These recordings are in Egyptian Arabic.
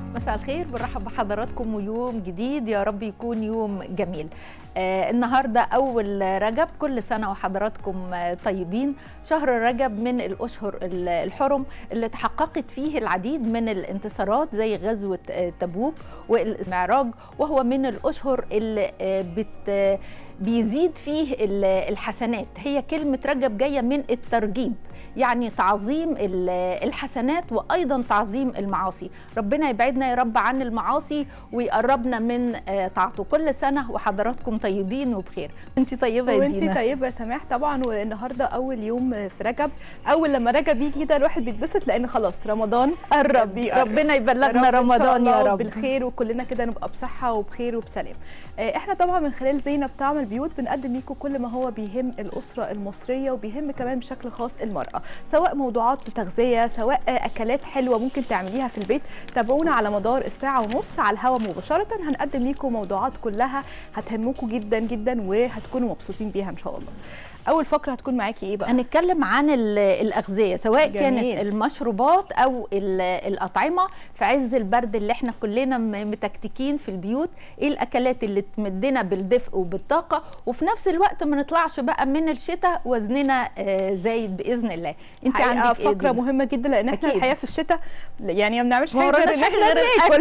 مساء الخير برحب بحضراتكم ويوم جديد يا رب يكون يوم جميل آه النهارده اول رجب كل سنه وحضراتكم آه طيبين شهر رجب من الاشهر الحرم اللي تحققت فيه العديد من الانتصارات زي غزوه آه تبوك والمعراج وهو من الاشهر اللي آه بت بيزيد فيه الحسنات هي كلمه رجب جايه من الترجيب يعني تعظيم الحسنات وايضا تعظيم المعاصي ربنا يبعدنا يا رب عن المعاصي ويقربنا من طاعته كل سنه وحضراتكم طيبين وبخير انت طيبه يا دينا وانت طيبه يا سماح طبعا والنهارده اول يوم في رجب اول لما رجب يجي كده الواحد بيتبسط لان خلاص رمضان قرب ربنا يبلغنا رمضان يا رب بالخير وكلنا كده نبقى بصحه وبخير وبسلام احنا طبعا من خلال زينب تعمل بيوت بنقدم لكم كل ما هو بيهم الاسره المصريه وبيهم كمان بشكل خاص المراه سواء موضوعات تغذيه سواء اكلات حلوه ممكن تعمليها في البيت تابعونا على مدار الساعه ونص على الهواء مباشره هنقدم لكم موضوعات كلها هتهمكم جدا جدا وهتكونوا مبسوطين بيها ان شاء الله اول فقره هتكون معاكي ايه بقى هنتكلم عن الاغذيه سواء جميل. كانت المشروبات او الاطعمه في عز البرد اللي احنا كلنا متكتكين في البيوت ايه الاكلات اللي تمدنا بالدفء وبالطاقه وفي نفس الوقت ما نطلعش بقى من الشتاء وزننا زايد باذن الله انت عندك فقره إيه مهمه جدا لان احنا الحقيقه في الشتاء يعني ما بنعملش حاجه غير ان احنا بناكل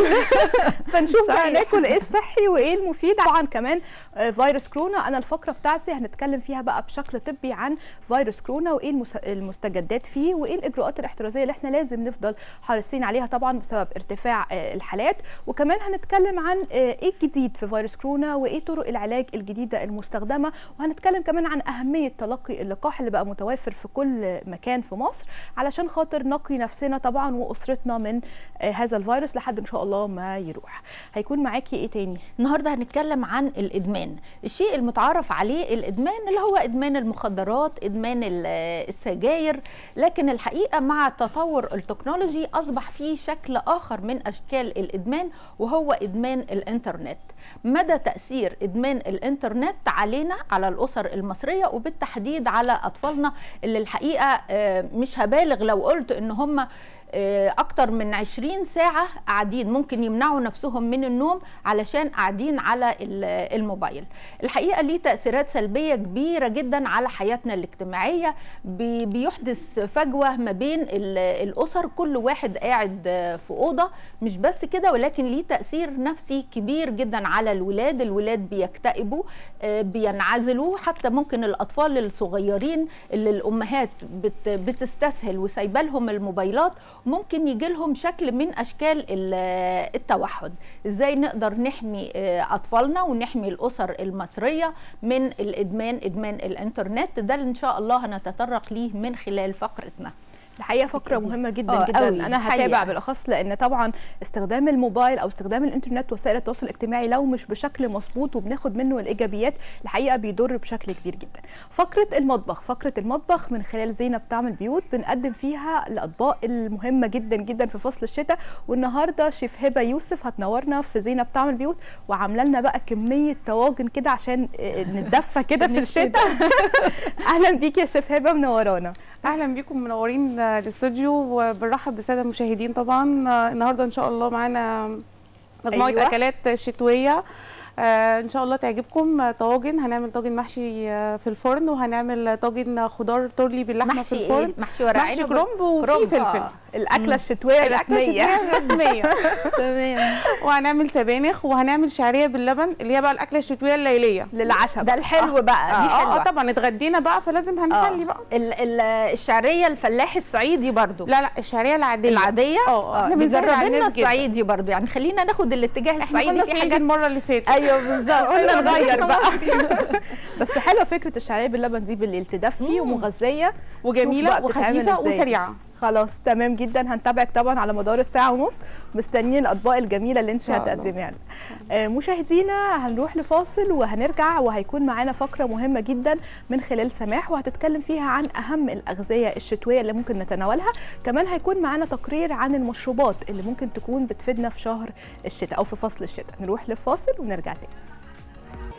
فنشوف بقى ناكل ايه الصحي وايه المفيد طبعا كمان فيروس كورونا انا الفقره بتاعتي هنتكلم فيها بقى بشكل طبي عن فيروس كورونا وايه المستجدات فيه وايه الاجراءات الاحترازيه اللي احنا لازم نفضل حريصين عليها طبعا بسبب ارتفاع الحالات وكمان هنتكلم عن ايه الجديد في فيروس كورونا وايه طرق العلاج الجديده المستخدمه وهنتكلم كمان عن اهميه تلقي اللقاح اللي بقى متوفر في كل مكان في مصر علشان خاطر نقي نفسنا طبعا واسرتنا من هذا الفيروس لحد ان شاء الله ما يروح هيكون معاكي ايه تاني النهارده هنتكلم عن الادمان الشيء المتعارف عليه الادمان اللي هو ادمان المخدرات ادمان السجاير لكن الحقيقه مع تطور التكنولوجي اصبح في شكل اخر من اشكال الادمان وهو ادمان الانترنت مدى تاثير ادمان الانترنت علينا على الاسر المصريه وبالتحديد على اطفالنا اللي الحقيقه مش هبالغ لو قلت ان هم اكتر من 20 ساعه قاعدين ممكن يمنعوا نفسهم من النوم علشان قاعدين على الموبايل الحقيقه ليه تاثيرات سلبيه كبيره جدا على حياتنا الاجتماعيه بيحدث فجوه ما بين الاسر كل واحد قاعد في اوضه مش بس كده ولكن ليه تاثير نفسي كبير جدا على الولاد الولاد بيكتئبوا بينعزلوا حتى ممكن الاطفال الصغيرين اللي الامهات بتستسهل وسايبه لهم الموبايلات ممكن يجي لهم شكل من اشكال التوحد ازاي نقدر نحمي اطفالنا ونحمي الاسر المصريه من الادمان ادمان الانترنت ده ان شاء الله هنتطرق ليه من خلال فقرتنا الحقيقه فقره مهمه جدا جدا قوي. انا هتابع بالاخص لان طبعا استخدام الموبايل او استخدام الانترنت وسائل التواصل الاجتماعي لو مش بشكل مظبوط وبناخد منه الايجابيات الحقيقه بيضر بشكل كبير جدا فقره المطبخ فقره المطبخ من خلال زينب تعمل بيوت بنقدم فيها الاطباق المهمه جدا جدا في فصل الشتاء والنهارده شيف هبه يوسف هتنورنا في زينب تعمل بيوت وعامله لنا بقى كميه طواجن كده عشان نتدفى كده في الشتاء اهلا بيكي يا شيف هبه منورانا اهلا بيكم منورين الاستوديو وبنرحب بالساده المشاهدين طبعا النهارده ان شاء الله معانا مجموعه أيوة. اكلات شتويه آه ان شاء الله تعجبكم طواجن هنعمل طاجن محشي في الفرن وهنعمل طاجن خضار تورلي باللحمه في الفرن إيه؟ محشي ورق محشي كرنب وفي فلفل الاكله الشتويه الرسميه الرسميه تمام وهنعمل سبانخ وهنعمل شعريه باللبن اللي هي بقى الاكله الشتويه الليليه للعشاء ده الحلو بقى دي حلوه اه طبعا اتغدينا بقى فلازم هنحلي بقى ال ال الشعريه الفلاح الصعيدي برضو لا لا الشعريه العاديه العاديه اه احنا بنجرب لنا الصعيدي برضو يعني خلينا ناخد الاتجاه الصعيدي في حاجه المره اللي فاتت ايوه بالظبط قلنا نغير بقى بس حلوه فكره الشعريه باللبن دي بالليل تدفي ومغذيه وجميله وخفيفه وسريعه خلاص تمام جدا هنتابعك طبعا على مدار الساعه ونص مستنيين الاطباق الجميله اللي انت هتقدميها لنا آه مشاهدينا هنروح لفاصل وهنرجع وهيكون معانا فقره مهمه جدا من خلال سماح وهتتكلم فيها عن اهم الاغذيه الشتويه اللي ممكن نتناولها كمان هيكون معانا تقرير عن المشروبات اللي ممكن تكون بتفيدنا في شهر الشتاء او في فصل الشتاء نروح لفاصل ونرجع تاني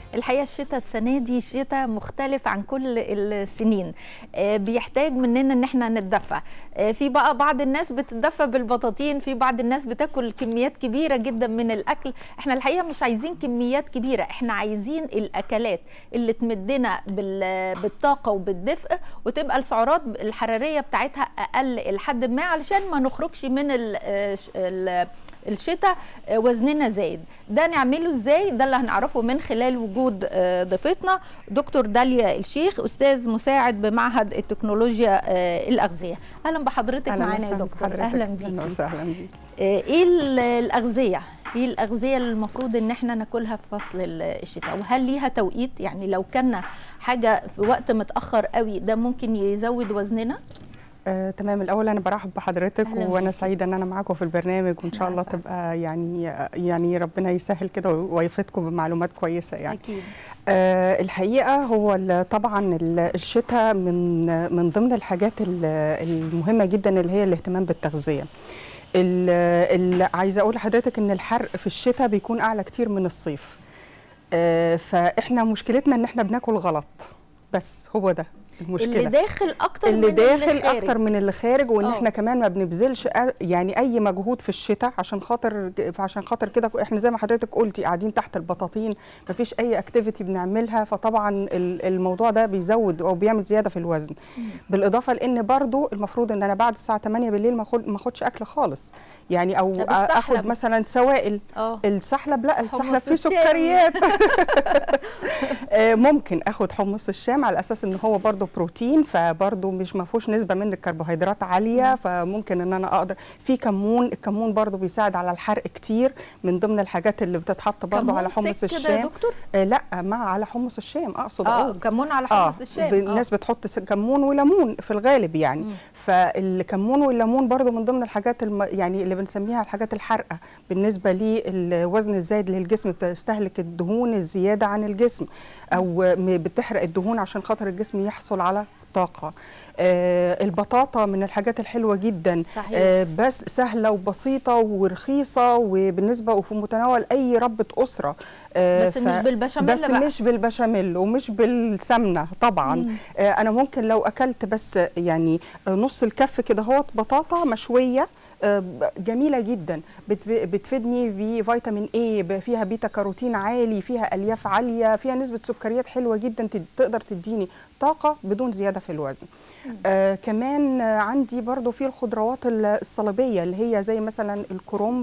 الحقيقه الشتاء السنه دي شتاء مختلف عن كل السنين بيحتاج مننا ان احنا نتدفى في بقى بعض الناس بتتدفى بالبطاطين في بعض الناس بتاكل كميات كبيره جدا من الاكل احنا الحقيقه مش عايزين كميات كبيره احنا عايزين الاكلات اللي تمدنا بالطاقه وبالدفء وتبقى السعرات الحراريه بتاعتها اقل لحد ما علشان ما نخرجش من ال ال الشتاء وزننا زايد ده نعمله ازاي ده اللي هنعرفه من خلال وجود ضيفتنا دكتور داليا الشيخ استاذ مساعد بمعهد التكنولوجيا الاغذيه اهلا بحضرتك معانا يا دكتور اهلا بيكي اهلا وسهلا بيكي ايه الاغذيه ايه الاغذيه اللي المفروض ان احنا ناكلها في فصل الشتاء وهل ليها توقيت يعني لو كنا حاجه في وقت متاخر قوي ده ممكن يزود وزننا آه، تمام الاول انا برحب بحضرتك وانا سعيده ان انا معاكم في البرنامج وان شاء الله تبقى يعني يعني ربنا يسهل كده ويفيدكم بمعلومات كويسه يعني اكيد آه الحقيقه هو طبعا الشتاء من من ضمن الحاجات المهمه جدا اللي هي الاهتمام بالتغذيه اللي عايزه اقول لحضرتك ان الحرق في الشتاء بيكون اعلى كتير من الصيف آه فاحنا مشكلتنا ان احنا بناكل غلط بس هو ده المشكله اللي داخل اكتر اللي من داخل اللي خارج. اكتر من اللي خارج وان أوه. احنا كمان ما بنبذلش يعني اي مجهود في الشتاء عشان خاطر عشان خاطر كده احنا زي ما حضرتك قلتي قاعدين تحت البطاطين ما فيش اي اكتيفيتي بنعملها فطبعا الموضوع ده بيزود او بيعمل زياده في الوزن مم. بالاضافه لان برضو المفروض ان انا بعد الساعه 8 بالليل ما ما اخدش اكل خالص يعني او اخد مثلا سوائل أوه. السحلب لا السحلب فيه سكريات ممكن اخد حمص الشام على اساس ان هو برضو بروتين فبرضو مش ما فيهوش نسبه من الكربوهيدرات عاليه فممكن ان انا اقدر في كمون الكمون برضو بيساعد على الحرق كتير من ضمن الحاجات اللي بتتحط برضو على حمص الشام دكتور؟ آه لا مع على حمص الشام اقصد اه أقول. كمون على حمص آه الشام الناس بتحط كمون وليمون في الغالب يعني مم. فالكمون والليمون برضو من ضمن الحاجات الم... يعني اللي بنسميها الحاجات الحارقه بالنسبه للوزن الزايد للجسم بتستهلك الدهون الزياده عن الجسم او بتحرق الدهون عشان خاطر الجسم يحصل على طاقه آه البطاطا من الحاجات الحلوه جدا صحيح. آه بس سهله وبسيطه ورخيصه وبالنسبه وفي متناول اي ربه اسره آه بس ف... مش بالبشاميل بس بقى. مش بالبشاميل ومش بالسمنه طبعا آه انا ممكن لو اكلت بس يعني نص الكف كده هوت بطاطا مشويه جميله جدا بتفيدني بفيتامين اي فيها بيتا كاروتين عالي فيها الياف عاليه فيها نسبه سكريات حلوه جدا تقدر تديني طاقه بدون زياده في الوزن آه كمان عندي برضو في الخضروات الصليبيه اللي هي زي مثلا الكرنب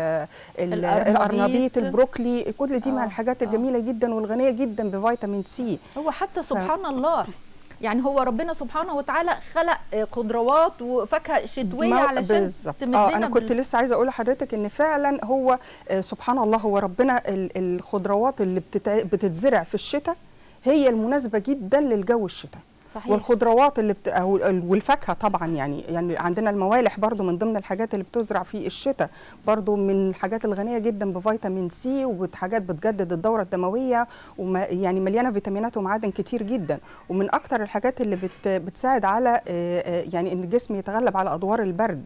الارنبيط البروكلي كل دي من الحاجات الجميله جدا والغنيه جدا بفيتامين سي هو حتى سبحان ف... الله يعني هو ربنا سبحانه وتعالى خلق خضروات وفاكهه شتويه علشان بالظبط آه انا كنت بال... لسه عايزه اقول لحضرتك ان فعلا هو آه سبحان الله هو ربنا الخضروات اللي بتتع... بتتزرع في الشتاء هي المناسبه جدا للجو الشتاء صحيح. والخضروات اللي بت... والفاكهه طبعا يعني يعني عندنا الموالح برضو من ضمن الحاجات اللي بتزرع في الشتاء برضو من الحاجات الغنيه جدا بفيتامين سي وحاجات بتجدد الدوره الدمويه وما يعني مليانه فيتامينات ومعادن كتير جدا ومن اكتر الحاجات اللي بت... بتساعد على يعني ان الجسم يتغلب على ادوار البرد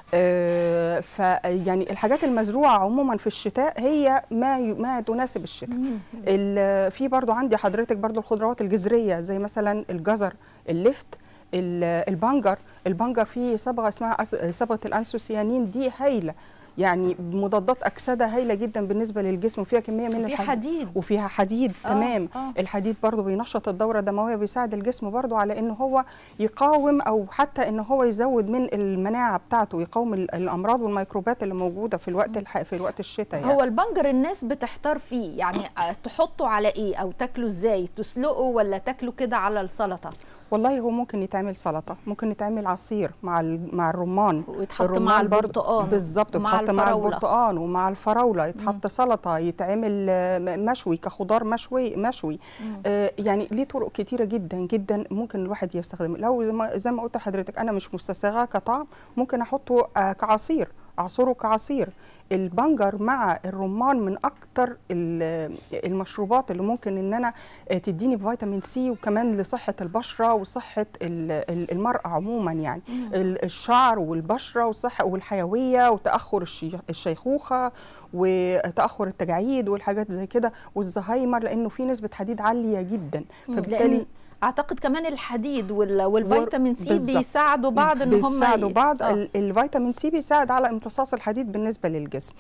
آه فيعني الحاجات المزروعه عموما في الشتاء هي ما ما تناسب الشتاء في برضو عندي حضرتك برضو الخضروات الجذريه زي مثلا الجزر اللفت البنجر البنجر فيه صبغه اسمها صبغه الانسوسيانين دي هايله يعني مضادات اكسده هايله جدا بالنسبه للجسم وفيها كميه من وفيها حديد وفيها حديد أوه تمام أوه. الحديد برضو بينشط الدوره الدمويه بيساعد الجسم برضو على ان هو يقاوم او حتى ان هو يزود من المناعه بتاعته يقاوم الامراض والميكروبات اللي موجوده في الوقت الح... في وقت الشتاء يعني. هو البنجر الناس بتحتار فيه يعني تحطه على ايه او تاكله ازاي تسلقه ولا تاكله كده على السلطه والله هو ممكن يتعمل سلطه ممكن يتعمل عصير مع مع الرمان ويتحط الرمان مع البرتقال بالظبط يتحط مع البرتقال ومع الفراوله يتحط سلطه يتعمل مشوي كخضار مشوي مشوي آه يعني ليه طرق كتيره جدا جدا ممكن الواحد يستخدمه لو زي ما, زي ما قلت لحضرتك انا مش مستساغه كطعم ممكن احطه آه كعصير اعصره كعصير البنجر مع الرمان من اكتر المشروبات اللي ممكن ان انا تديني فيتامين سي وكمان لصحه البشره وصحه المراه عموما يعني الشعر والبشره والصحه والحيويه وتاخر الشيخوخه وتاخر التجاعيد والحاجات زي كده والزهايمر لانه في نسبه حديد عاليه جدا فبالتالي اعتقد كمان الحديد والفيتامين سي بالزبط. بيساعدوا بعض ان هم بيساعدوا بعض آه. الفيتامين سي بيساعد على امتصاص الحديد بالنسبه للجسم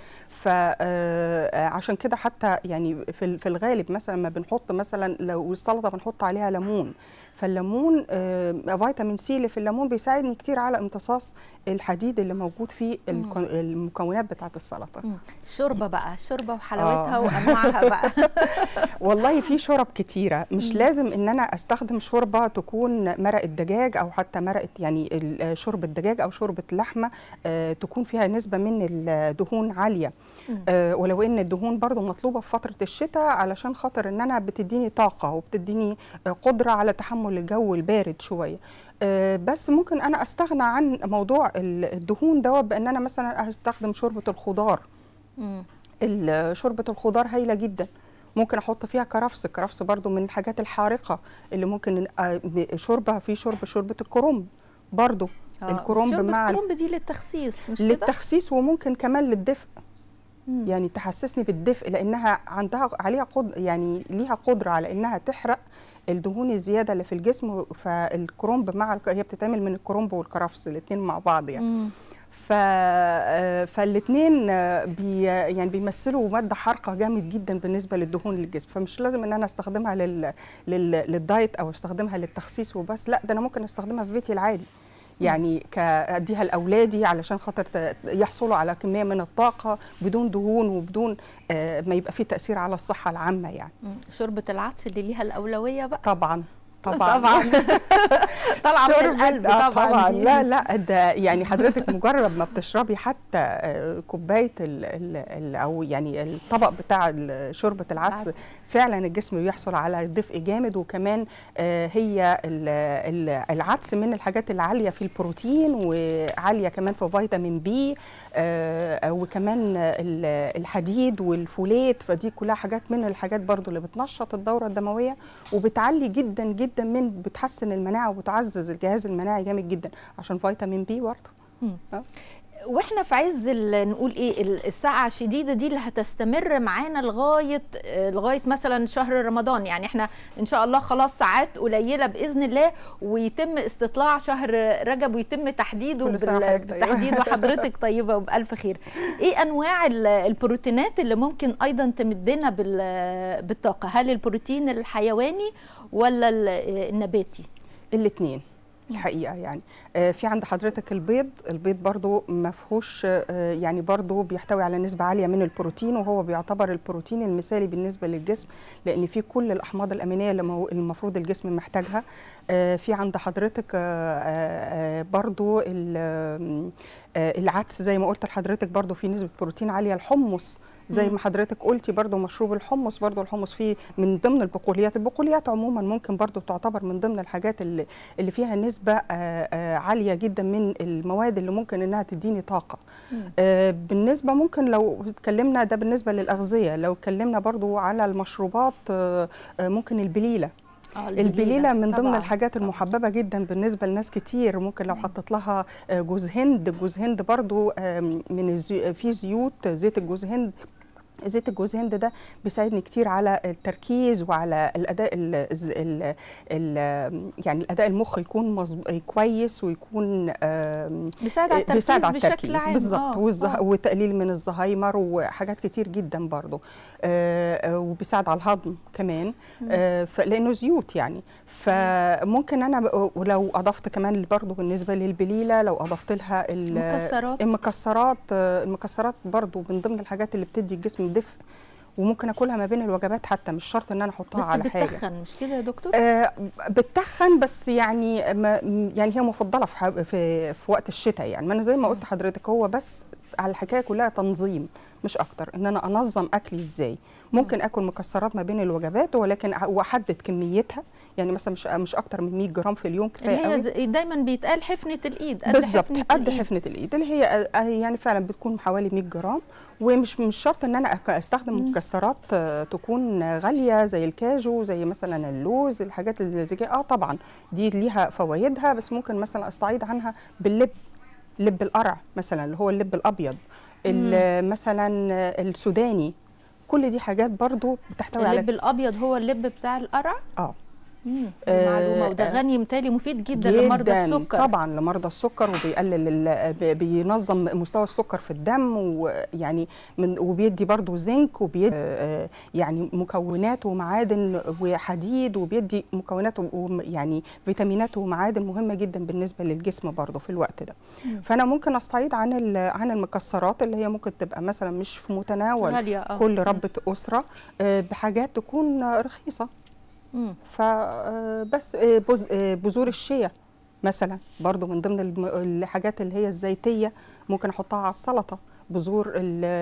فعشان كده حتى يعني في الغالب مثلا ما بنحط مثلا لو السلطه بنحط عليها ليمون فالليمون آه فيتامين سي اللي في الليمون بيساعدني كتير على امتصاص الحديد اللي موجود في المكونات بتاعه السلطه الشوربه بقى الشوربه وحلاوتها آه. وانواعها بقى والله في شرب كتيره مش لازم ان انا استخدم شوربه تكون مرق الدجاج او حتى مرقه يعني شوربه دجاج او شوربه لحمه آه تكون فيها نسبه من الدهون عاليه آه ولو ان الدهون برضو مطلوبه في فتره الشتاء علشان خاطر ان انا بتديني طاقه وبتديني قدره على تحمل الجو البارد شويه أه بس ممكن انا استغنى عن موضوع الدهون دوت بان انا مثلا استخدم شوربه الخضار شوربه الخضار هايله جدا ممكن احط فيها كرفس الكرفس برضو من الحاجات الحارقه اللي ممكن شوربه في شوربه شوربه الكرنب برضو آه. الكرنب مع الكرنب دي للتخسيس مش للتخسيس وممكن كمان للدفء مم. يعني تحسسني بالدفء لانها عندها عليها قد يعني ليها قدره على انها تحرق الدهون الزياده اللي في الجسم فالكرنب مع هي بتتعمل من الكرنب والكرفس الاثنين مع بعض يعني مم. ف فالاثنين بي يعني بيمثلوا ماده حارقه جامد جدا بالنسبه للدهون للجسم فمش لازم ان انا استخدمها لل... لل... للدايت او استخدمها للتخسيس وبس لا ده انا ممكن استخدمها في بيتي العادي يعني كاديها لاولادي علشان خاطر يحصلوا على كميه من الطاقه بدون دهون وبدون آه ما يبقى في تاثير على الصحه العامه يعني شوربه العدس اللي ليها الاولويه بقى طبعا طبعا طبعا طالعه من القلب طبعا, طبعا لا لا ده يعني حضرتك مجرد ما بتشربي حتى كوبايه ال ال او يعني الطبق بتاع شوربه العدس فعلا الجسم بيحصل على دفء جامد وكمان هي العدس من الحاجات العاليه في البروتين وعاليه كمان في فيتامين بي وكمان الحديد والفوليت فدي كلها حاجات من الحاجات برضو اللي بتنشط الدوره الدمويه وبتعلي جدا جدا جدا من بتحسن المناعه وبتعزز الجهاز المناعي جامد جدا عشان فيتامين بي برضه واحنا في عز نقول ايه الساعه الشديده دي اللي هتستمر معانا لغايه لغايه مثلا شهر رمضان يعني احنا ان شاء الله خلاص ساعات قليله باذن الله ويتم استطلاع شهر رجب ويتم تحديده بالتحديد وحضرتك طيبه وبالف خير ايه انواع البروتينات اللي ممكن ايضا تمدنا بالطاقه هل البروتين الحيواني ولا النباتي الاثنين الحقيقه يعني آه في عند حضرتك البيض البيض برضو ما فيهوش آه يعني برضو بيحتوي على نسبه عاليه من البروتين وهو بيعتبر البروتين المثالي بالنسبه للجسم لان فيه كل الاحماض الامينيه اللي المفروض الجسم محتاجها آه في عند حضرتك برضو العدس زي ما قلت لحضرتك برضو فيه نسبه بروتين عاليه الحمص زي ما حضرتك قلتي برضو مشروب الحمص برضو الحمص فيه من ضمن البقوليات البقوليات عموما ممكن برضو تعتبر من ضمن الحاجات اللي, اللي فيها نسبة عالية جدا من المواد اللي ممكن انها تديني طاقة بالنسبة ممكن لو اتكلمنا ده بالنسبة للأغذية لو اتكلمنا برضو على المشروبات ممكن البليلة آه البليله من ضمن الحاجات المحببه جدا بالنسبه لناس كتير ممكن لو حطيت لها جوز هند جوز هند برضو من الزي... في زيوت زيت الجوز هند زيت الجوز هند ده بيساعدني كتير على التركيز وعلى الاداء ال ال ال يعني الاداء المخ يكون مزب... كويس ويكون بيساعد على التركيز, بيساعد على التركيز بشكل عام بالظبط والزه... وتقليل من الزهايمر وحاجات كتير جدا برضه آه وبيساعد على الهضم كمان آه لانه زيوت يعني فممكن انا ولو اضفت كمان برضه بالنسبه للبليله لو اضفت لها المكسرات المكسرات المكسرات برضه من ضمن الحاجات اللي بتدي الجسم دفء وممكن اكلها ما بين الوجبات حتى مش شرط ان انا احطها على بس حاجه بتتخن مش كده يا دكتور آه بتتخن بس يعني ما يعني هي مفضله في في, في وقت الشتاء يعني ما انا زي ما قلت لحضرتك هو بس على الحكايه كلها تنظيم مش اكتر ان انا انظم اكلي ازاي ممكن اكل مكسرات ما بين الوجبات ولكن واحدد كميتها يعني مثلا مش مش اكتر من 100 جرام في اليوم كفايه اللي هي دايما بيتقال حفنه الايد قد بالظبط قد حفنه الايد اللي هي يعني فعلا بتكون حوالي 100 جرام ومش مش شرط ان انا استخدم مم. مكسرات تكون غاليه زي الكاجو زي مثلا اللوز الحاجات اللي زي كده اه طبعا دي ليها فوائدها بس ممكن مثلا استعيد عنها باللب لب القرع مثلا اللي هو اللب الابيض مثلا السوداني كل دي حاجات برضو بتحتوي على اللب الابيض هو اللب بتاع القرع اه معلومه وده غني متهيألي مفيد جدا, جداً لمرضى السكر طبعا لمرضى السكر وبيقلل بينظم مستوى السكر في الدم ويعني من وبيدي برضه زنك وبيدي يعني مكونات ومعادن وحديد وبيدي مكونات يعني فيتامينات ومعادن مهمه جدا بالنسبه للجسم برضه في الوقت ده مم. فانا ممكن استعيد عن عن المكسرات اللي هي ممكن تبقى مثلا مش في متناول كل ربة اسره بحاجات تكون رخيصه فبس بذور الشيا مثلا برضو من ضمن الحاجات اللي هي الزيتيه ممكن احطها على السلطه بذور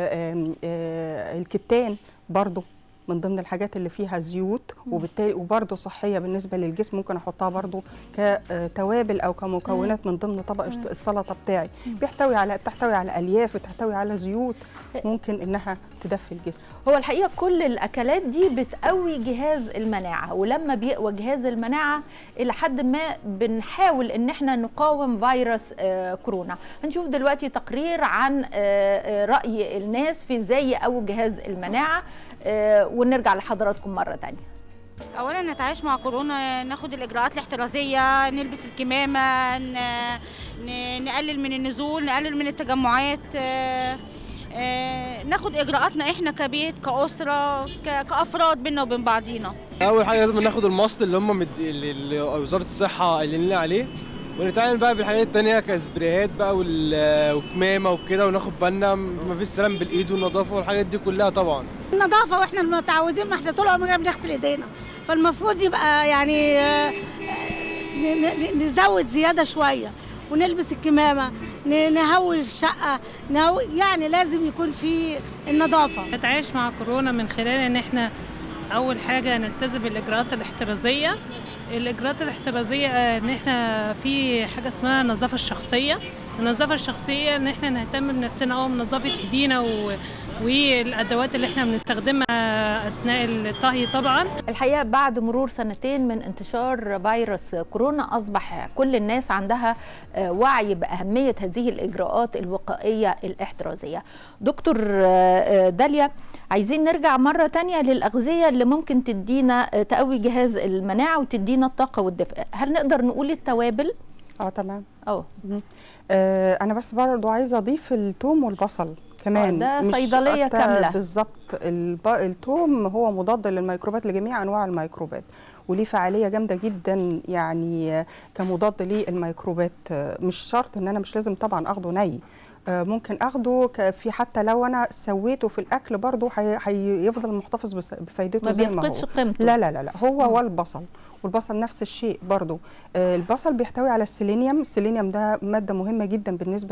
الكتان برضو من ضمن الحاجات اللي فيها زيوت وبالتالي وبرده صحيه بالنسبه للجسم ممكن احطها برده كتوابل او كمكونات من ضمن طبق السلطه بتاعي بيحتوي على بتحتوي على الياف بتحتوي على زيوت ممكن انها تدفي الجسم هو الحقيقه كل الاكلات دي بتقوي جهاز المناعه ولما بيقوى جهاز المناعه الى حد ما بنحاول ان احنا نقاوم فيروس كورونا هنشوف دلوقتي تقرير عن راي الناس في ازاي يقوي جهاز المناعه ونرجع لحضراتكم مره ثانيه اولا نتعايش مع كورونا ناخد الاجراءات الاحترازيه نلبس الكمامه نقلل من النزول نقلل من التجمعات ناخد اجراءاتنا احنا كبيت كاسره كافراد بينا وبين بعضينا اول حاجه لازم ناخد الماست اللي هم مد... اللي وزاره الصحه قايلين لنا عليه ونتعامل بقى بالحاجات التانية كسبريهات بقى وكمامة وكده وناخد بالنا مفيش سلام بالايد والنظافة والحاجات دي كلها طبعا النظافة واحنا متعودين ما احنا طول عمرنا بنغسل ايدينا فالمفروض يبقى يعني نزود زيادة شوية ونلبس الكمامة نهوي الشقة نهوي يعني لازم يكون في النظافة نتعايش مع كورونا من خلال ان احنا اول حاجة نلتزم بالاجراءات الاحترازية الاجراءات الاحترازيه ان احنا في حاجه اسمها النظافه الشخصيه النظافه الشخصيه ان احنا نهتم بنفسنا او بنظافه ايدينا و... والادوات اللي احنا بنستخدمها اثناء الطهي طبعا الحقيقه بعد مرور سنتين من انتشار فيروس كورونا اصبح كل الناس عندها وعي باهميه هذه الاجراءات الوقائيه الاحترازيه دكتور داليا عايزين نرجع مره تانية للاغذيه اللي ممكن تدينا تقوي جهاز المناعه وتدينا الطاقه والدفء هل نقدر نقول التوابل اه تمام اه انا بس برضو عايزه اضيف الثوم والبصل كمان ده صيدليه كامله بالظبط الثوم هو مضاد للميكروبات لجميع انواع الميكروبات وليه فعاليه جامده جدا يعني كمضاد للميكروبات مش شرط ان انا مش لازم طبعا اخده ني ممكن اخده في حتى لو انا سويته في الاكل برضه هيفضل محتفظ بفايدته ما زي ما هو بيفقدش قيمته لا لا لا لا هو م. والبصل والبصل نفس الشيء برضو آه البصل بيحتوي على السيلينيوم السيلينيوم ده ماده مهمه جدا بالنسبه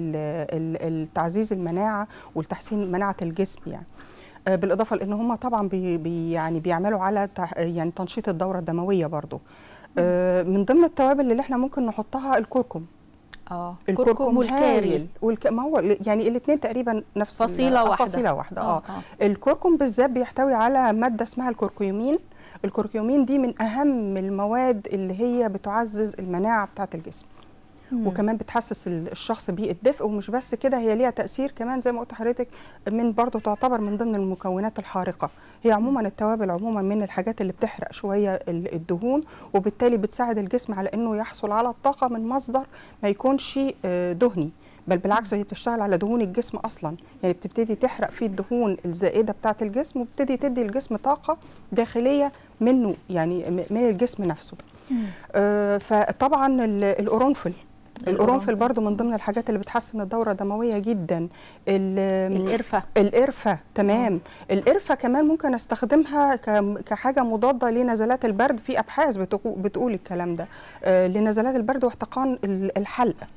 لتعزيز المناعه والتحسين مناعه الجسم يعني آه بالاضافه لان هم طبعا بي بي يعني بيعملوا على يعني تنشيط الدوره الدمويه برضو آه من ضمن التوابل اللي احنا ممكن نحطها الكركم اه الكركم والكاري والك... ما هو يعني الاثنين تقريبا نفس فصيله واحده فصيله واحده اه, آه. الكركم بالذات بيحتوي على ماده اسمها الكركيومين الكركيومين دي من اهم المواد اللي هي بتعزز المناعه بتاعه الجسم مم. وكمان بتحسس الشخص بالدفء ومش بس كده هي ليها تاثير كمان زي ما قلت لحضرتك من برضه تعتبر من ضمن المكونات الحارقه هي عموما التوابل عموما من الحاجات اللي بتحرق شويه الدهون وبالتالي بتساعد الجسم على انه يحصل على الطاقه من مصدر ما يكونش دهني بل بالعكس هي بتشتغل على دهون الجسم اصلا يعني بتبتدي تحرق فيه الدهون الزائده بتاعه الجسم وبتبتدي تدي الجسم طاقه داخليه منه يعني من الجسم نفسه آه فطبعا القرنفل القرنفل برضو من ضمن الحاجات اللي بتحسن الدوره الدمويه جدا القرفه القرفه تمام القرفه كمان ممكن استخدمها كحاجه مضاده لنزلات البرد في ابحاث بتقول الكلام ده آه لنزلات البرد واحتقان الحلق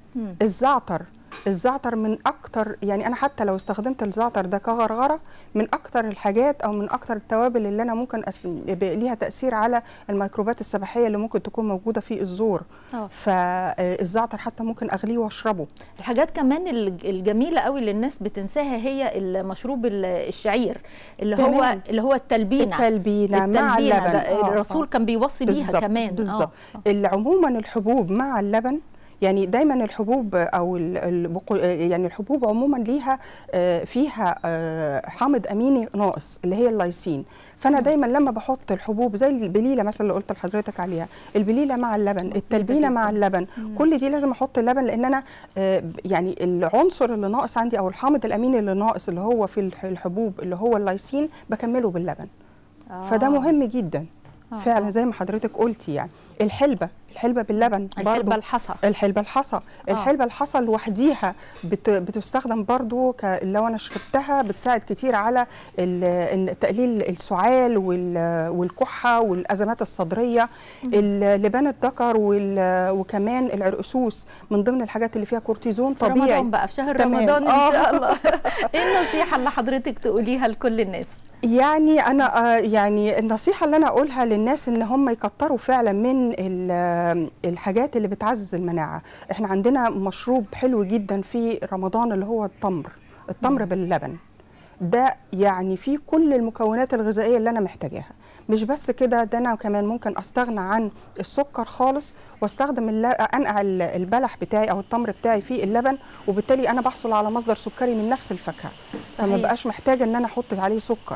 الزعتر الزعتر من اكتر يعني انا حتى لو استخدمت الزعتر ده كغرغره من اكتر الحاجات او من اكتر التوابل اللي انا ممكن أس... ليها تاثير على الميكروبات السبحيه اللي ممكن تكون موجوده في الزور فالزعتر حتى ممكن اغليه واشربه الحاجات كمان الجميله قوي اللي الناس بتنساها هي المشروب الشعير اللي تمام. هو اللي هو التلبينه التلبينه, التلبينة مع اللبن آه الرسول آه. كان بيوصي بيها كمان بالظبط آه. عموما الحبوب مع اللبن يعني دايما الحبوب او يعني الحبوب عموما ليها فيها حامض اميني ناقص اللي هي اللايسين فانا دايما لما بحط الحبوب زي البليله مثلا اللي قلت لحضرتك عليها البليله مع اللبن التلبينه مع اللبن كل دي لازم احط اللبن لان انا يعني العنصر اللي ناقص عندي او الحامض الاميني اللي ناقص اللي هو في الحبوب اللي هو اللايسين بكمله باللبن آه. فده مهم جدا آه. فعلا زي ما حضرتك قلتي يعني الحلبه الحلبه باللبن الحلبه الحصى الحلبه الحصى آه. الحلبه الحصى لوحديها بت بتستخدم برضو لو انا شربتها بتساعد كتير على تقليل السعال والكحه والازمات الصدريه لبان الذكر وكمان العرقسوس من ضمن الحاجات اللي فيها كورتيزون طبيعي رمضان بقى في شهر تمام. رمضان ان شاء الله ايه النصيحه اللي حضرتك تقوليها لكل الناس يعني انا يعني النصيحه اللي انا اقولها للناس ان هم يكتروا فعلا من الحاجات اللي بتعزز المناعه احنا عندنا مشروب حلو جدا في رمضان اللي هو التمر التمر باللبن ده يعني فيه كل المكونات الغذائيه اللي انا محتاجاها مش بس كده ده انا كمان ممكن استغنى عن السكر خالص واستخدم انقع البلح بتاعي او التمر بتاعي في اللبن وبالتالي انا بحصل على مصدر سكري من نفس الفاكهه فما بقاش محتاجه ان انا احط عليه سكر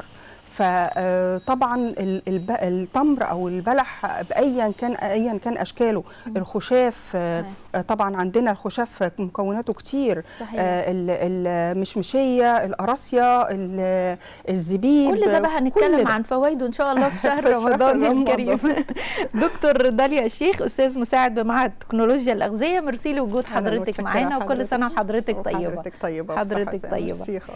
فطبعا التمر او البلح بايا كان ايا كان اشكاله الخشاف طبعا عندنا الخشاف مكوناته كتير صحيح. المشمشيه القراصيه الزبيب كل ده بقى هنتكلم عن فوائده ان شاء الله في شهر رمضان الكريم دكتور داليا الشيخ استاذ مساعد بمعهد تكنولوجيا الاغذيه ميرسي لوجود حضرتك معانا وكل سنه وحضرتك طيبه حضرتك طيبه حضرتك طيبه